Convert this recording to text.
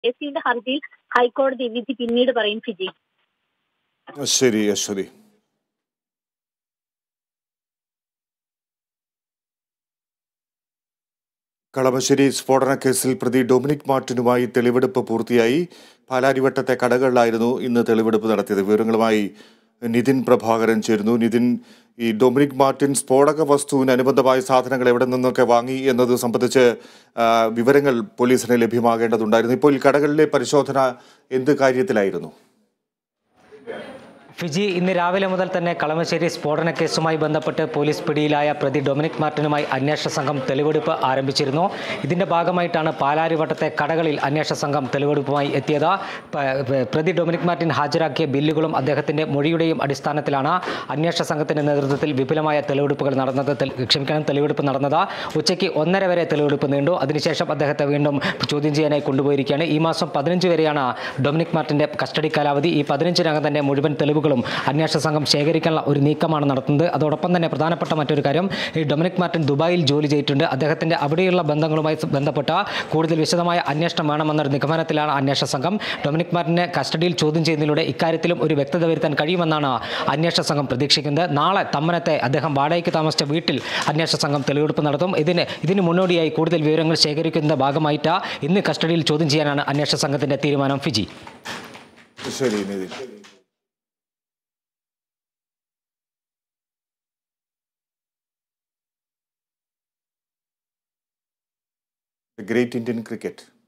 S സിയുടെ ഹർജിയിൽ ഹൈക്കോടതി വിധി പിന്നീട് പറയും ഫിജി ശരി അശ്വതി കളമശ്ശേരി സ്ഫോടന കേസിൽ പ്രതി ഡൊമിനിക് മാർട്ടിനുമായി തെളിവെടുപ്പ് പൂർത്തിയായി പാലാരിവട്ടത്തെ കടകളിലായിരുന്നു ഇന്ന് തെളിവെടുപ്പ് നടത്തിയത് വിവരങ്ങളുമായി നിതിൻ പ്രഭാകരൻ ചേരുന്നു നിതിൻ ഈ ഡൊമിനിക് മാർട്ടിൻ സ്ഫോടക വസ്തുവിന് അനുബന്ധമായ സാധനങ്ങൾ എവിടെ നിന്നൊക്കെ വാങ്ങി എന്നത് സംബന്ധിച്ച് ആ, വിവരങ്ങൾ പോലീസിന് ലഭ്യമാകേണ്ടതുണ്ടായിരുന്നു ഇപ്പോൾ ഈ കടകളിലെ പരിശോധന എന്ത് കാര്യത്തിലായിരുന്നു ഫിജി ഇന്ന് രാവിലെ മുതൽ തന്നെ കളമശ്ശേരി സ്ഫോടന കേസുമായി ബന്ധപ്പെട്ട് പോലീസ് പിടിയിലായ പ്രതി ഡൊമിനിക് മാർട്ടിനുമായി അന്വേഷണ സംഘം തെളിവെടുപ്പ് ആരംഭിച്ചിരുന്നു ഇതിന്റെ ഭാഗമായിട്ടാണ് പാലാരിവട്ടത്തെ കടകളിൽ അന്വേഷണ സംഘം തെളിവെടുപ്പുമായി എത്തിയത് പ- പ- പ്രതി ഡൊമിനിക് മാർട്ടിൻ ഹാജരാക്കിയ ബില്ലുകളും അദ്ദേഹത്തിന്റെ മൊഴിയുടെയും അടിസ്ഥാനത്തിലാണ് അന്വേഷണ സംഘത്തിന്റെ നേതൃത്വത്തിൽ വിപുലമായ തെളിവെടുപ്പുകൾ നടന്നത് തെളി- ക്ഷമിക്കണം തെളിവെടുപ്പ് നടന്നത് ഉച്ചയ്ക്ക് ഒന്നര വരെ തെളിവെടുപ്പ് നീണ്ടു അതിനുശേഷം അദ്ദേഹത്തെ വീണ്ടും ചോദ്യം ചെയ്യാനായി കൊണ്ടുപോയിരിക്കുകയാണ് ഈ മാസം പതിനഞ്ച് വരെയാണ് ഡൊമിനിക് മാർട്ടിന്റെ കസ്റ്റഡി കാലാവധി ഈ പതിനഞ്ചിനകം തന്നെ മുഴുവൻ തെളിവുകളും അന്വേഷണ സംഘം ശേഖരിക്കാനുള്ള ഒരു നീക്കമാണ് നടത്തുന്നത് അതോടൊപ്പം തന്നെ പ്രധാനപ്പെട്ട മറ്റൊരു കാര്യം ഈ ഡൊമിനിക് മാർട്ടിൻ ദുബായിൽ ജോലി ചെയ്തിട്ടുണ്ട് അദ്ദേഹത്തിന്റെ അവിടെയുള്ള ബന്ധങ്ങളുമായി ബന്ധപ്പെട്ട കൂടുതൽ വിശദമായ അന്വേഷണം വേണമെന്നൊരു നിഗമനത്തിലാണ് അന്വേഷണ സംഘം ഡൊമിനിക് മാർട്ടിനെ കസ്റ്റഡിയിൽ ചോദ്യം ചെയ്യുന്നതിലൂടെ ഇക്കാര്യത്തിലും ഒരു വ്യക്തത വരുത്താൻ കഴിയുമെന്നാണ് അന്വേഷണ സംഘം പ്രതീക്ഷിക്കുന്നത് നാളെ തമ്മനത്തെ അദ്ദേഹം വാടകയ്ക്ക് താമസിച്ച വീട്ടിൽ അന്വേഷണ സംഘം തെളിവെടുപ്പ് നടത്തും ഇതിന് ഇതിന് മുന്നോടിയായി കൂടുതൽ വിവരങ്ങൾ ശേഖരിക്കുന്ന ഭാഗമായിട്ട് ഇന്ന് കസ്റ്റഡിയിൽ ചോദ്യം ചെയ്യാനാണ് അന്വേഷണ സംഘത്തിന്റെ തീരുമാനം ഫിജി ശരി നിതിൻ ഗ്രേറ്റ് ഇന്ത്യൻ ക്രിക്കറ്റ്